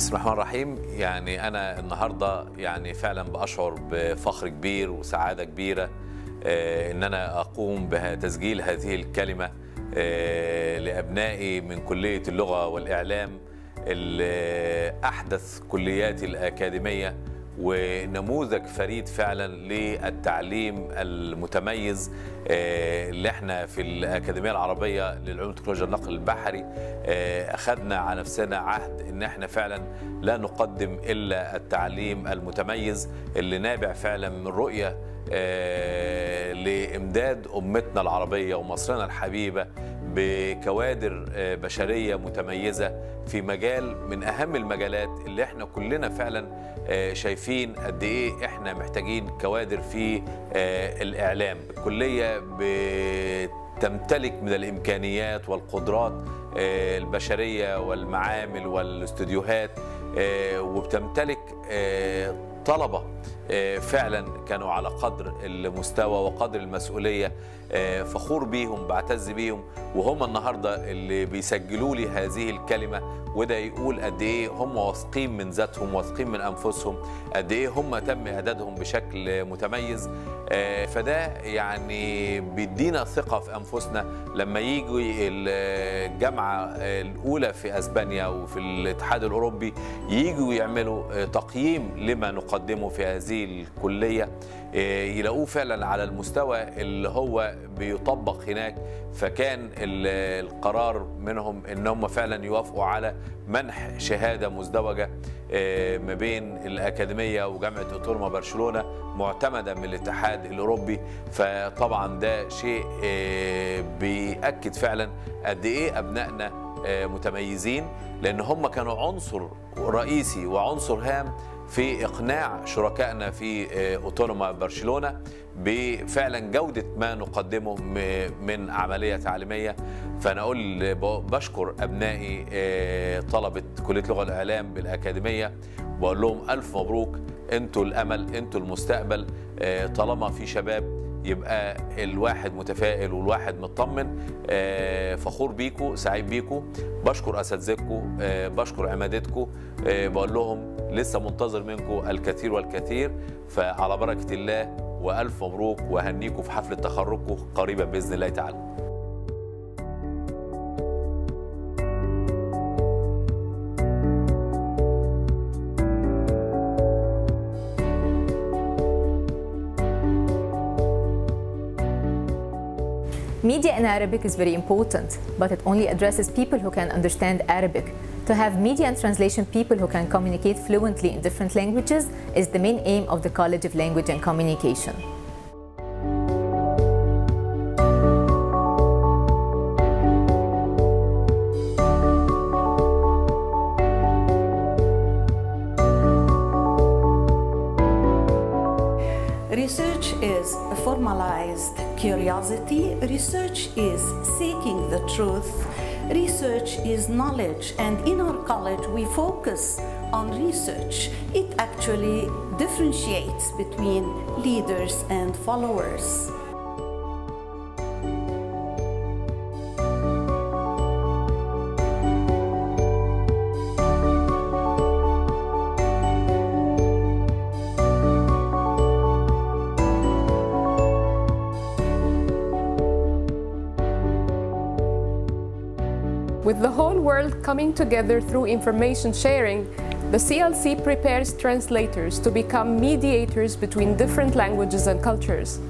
بسم الله الرحمن الرحيم يعني انا النهارده يعني فعلا باشعر بفخر كبير وسعاده كبيره آه، ان انا اقوم بتسجيل هذه الكلمه آه، لابنائي من كليه اللغه والاعلام ال- احدث كليات الاكاديميه ونموذج فريد فعلا للتعليم المتميز آه، اللي احنا في الأكاديمية العربية للعلوم والتكنولوجيا النقل البحري آه، أخذنا على نفسنا عهد إن احنا فعلا لا نقدم إلا التعليم المتميز اللي نابع فعلا من رؤية آه، لإمداد أمتنا العربية ومصرنا الحبيبة بكوادر آه، بشرية متميزة في مجال من أهم المجالات اللي احنا كلنا فعلا آه، شايفين قد إيه احنا محتاجين كوادر في آه، الإعلام الكلية بتمتلك من الإمكانيات والقدرات آه، البشرية والمعامل والاستوديوهات آه، وبتمتلك آه، طلبة آه، فعلا كانوا على قدر المستوى وقدر المسؤولية آه، فخور بيهم بعتز بيهم وهم النهاردة اللي بيسجلوا لي هذه الكلمة وده يقول قد ايه هم واثقين من ذاتهم واثقين من انفسهم قد ايه هم تم اعدادهم بشكل متميز آه، فده يعني بيدينا ثقه في انفسنا لما يجوا الجامعه الاولى في اسبانيا وفي الاتحاد الاوروبي يجوا يعملوا آه، تقييم لما نقدمه في هذه الكليه آه، يلاقوه فعلا على المستوى اللي هو بيطبق هناك فكان ال- القرار منهم ان هم فعلا يوافقوا على منح شهاده مزدوجه آه، ما بين الاكاديميه وجامعه اوتورما برشلونه معتمده من الاتحاد الاوروبي فطبعا ده شيء آه، بيأكد فعلا قد ايه ابنائنا آه، متميزين لان هم كانوا عنصر رئيسي وعنصر هام في اقناع شركائنا في آه، اوتونوما برشلونه بفعلا جوده ما نقدمه م- من عمليه تعليميه فانا اقول ب- بشكر ابنائي آه، طلبه كليه لغه الاعلام بالاكاديميه وبقول لهم الف مبروك انتوا الامل انتوا المستقبل آه، طالما في شباب يبقى الواحد متفائل والواحد مطمن آه، فخور بيكو سعيد بيكو بشكر اساتذتكو آه، بشكر عمادتكو آه، بقول لهم لسه منتظر منكم الكثير والكثير فعلى بركه الله والف مبروك وهنيكم في حفله تخرجكم قريبا باذن الله تعالى Media in Arabic is very important, but it only addresses people who can understand Arabic. To have media and translation people who can communicate fluently in different languages is the main aim of the College of Language and Communication. Research is a formalized curiosity. Research is seeking the truth. Research is knowledge, and in our college, we focus on research. It actually differentiates between leaders and followers. With the whole world coming together through information sharing, the CLC prepares translators to become mediators between different languages and cultures.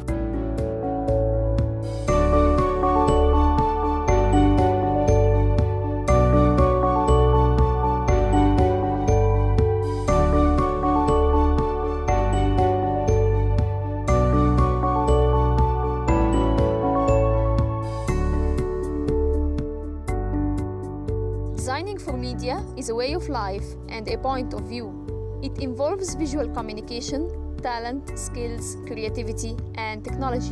Designing for media is a way of life and a point of view. It involves visual communication, talent, skills, creativity, and technology.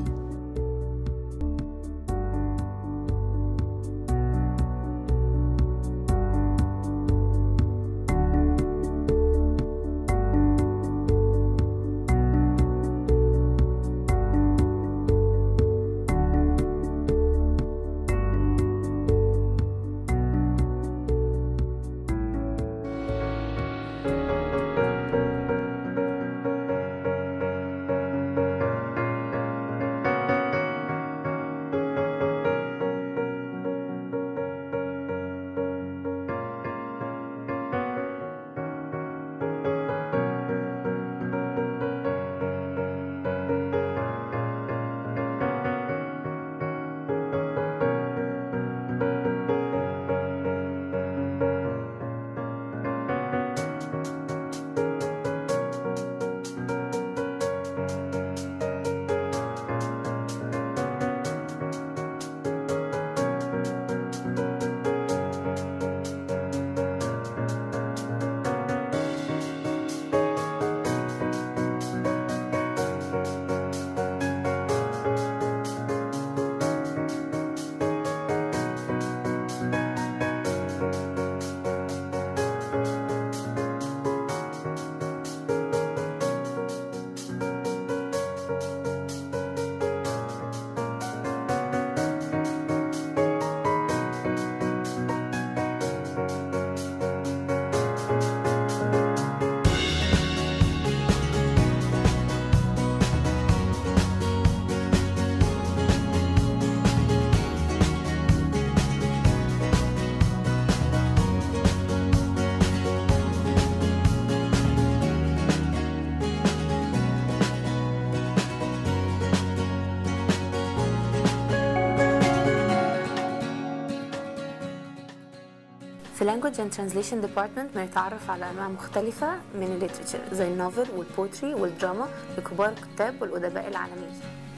Language and Translation Department بنتعرف على أنواع مختلفة من الليترشر زي النوفل والبوتري والدراما لكبار الكتاب والأدباء العالميين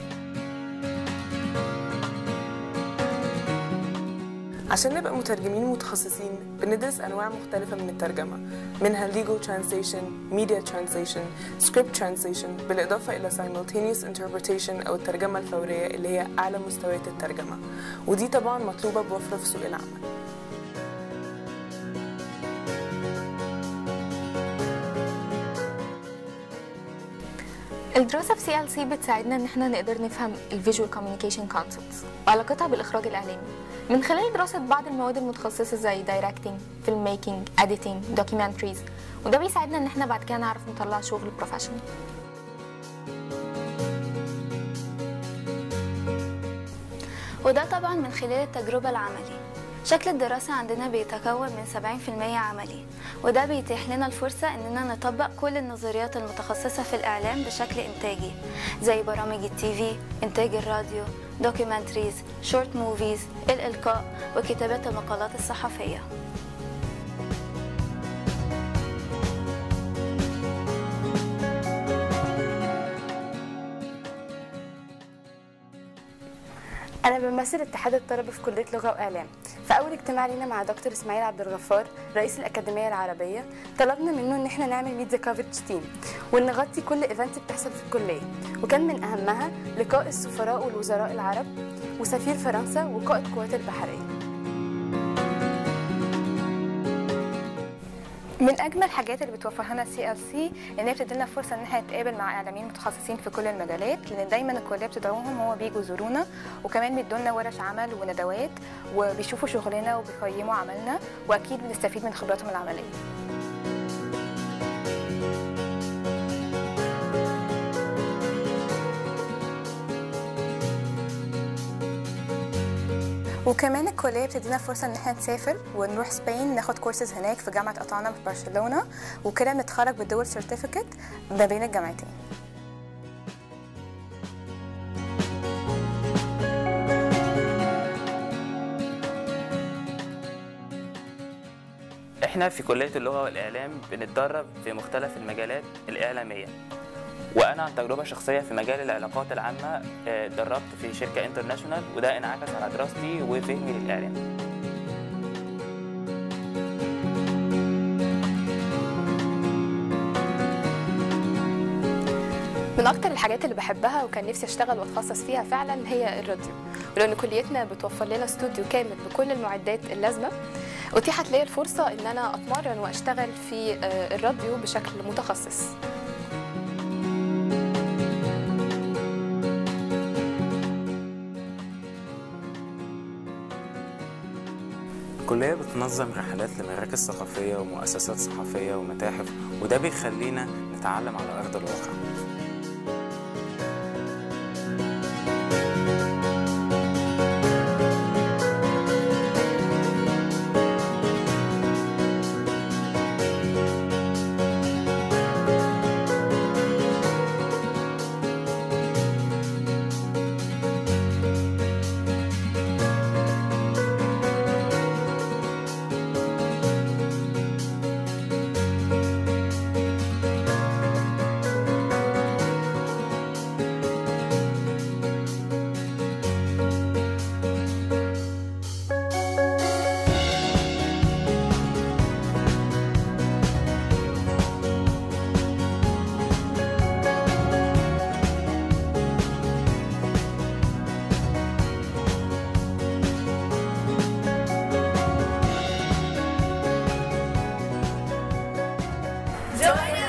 عشان نبقى مترجمين متخصصين بندرس أنواع مختلفة من الترجمة منها legal translation, media translation, script translation بالإضافة إلى simultaneous interpretation أو الترجمة الفورية اللي هي أعلى مستويات الترجمة ودي طبعا مطلوبة بوفرة في سوق العمل الدراسة في سي ال سي بتساعدنا إن احنا نقدر نفهم الفيجوال كوميونيكيشن كونسبتس وعلاقتها بالإخراج الإعلامي من خلال دراسة بعض المواد المتخصصة زي دايركتنج، فيلم ميكنج، اديتنج، دوكيومنتريز وده بيساعدنا إن احنا بعد كده نعرف نطلع شغل بروفيشنال وده طبعا من خلال التجربة العملية شكل الدراسة عندنا بيتكون من 70% عملي وده بيتيح لنا الفرصة إننا نطبق كل النظريات المتخصصة في الإعلام بشكل إنتاجي زي برامج التيفي، إنتاج الراديو، دوكيومنتريز، شورت موفيز، الإلقاء وكتابات المقالات الصحفية أنا بمثل اتحاد الطلبة في كلية لغة وإعلام في أول اجتماع لينا مع دكتور إسماعيل عبد الغفار رئيس الأكاديمية العربية طلبنا منه إن احنا نعمل ميديا كافرج تيم ونغطي كل إيفنت بتحصل في الكلية وكان من أهمها لقاء السفراء والوزراء العرب وسفير فرنسا وقائد القوات البحرية من اجمل الحاجات اللي بتوفرها لنا السي ال سي ان هي بتدينا فرصه ان احنا نتقابل مع اعلاميين متخصصين في كل المجالات لان دايما الكليه بتدعوهم هو بيجوا يزورونا وكمان بيدونا ورش عمل وندوات وبيشوفوا شغلنا وبيقيموا عملنا واكيد بنستفيد من خبراتهم العمليه وكمان الكليه بتدينا فرصه ان احنا نسافر ونروح سبين ناخد كورسز هناك في جامعه اطانا في برشلونه وكده نتخرج بالدول سيرتيفيكت ما بين الجامعتين احنا في كلية اللغة والإعلام بنتدرب في مختلف المجالات الإعلامية وأنا عن تجربة شخصية في مجال العلاقات العامة آه، اتدربت في شركة انترناشونال وده انعكس على دراستي وفهمي للإعلام من اكتر الحاجات اللي بحبها وكان نفسي اشتغل واتخصص فيها فعلا هي الراديو ولان كليتنا بتوفر لنا استوديو كامل بكل المعدات اللازمه اتيحت لي الفرصه ان انا اتمرن واشتغل في آه، الراديو بشكل متخصص الكلية بتنظم رحلات لمراكز ثقافية ومؤسسات صحفية ومتاحف وده بيخلينا نتعلم على أرض الواقع Join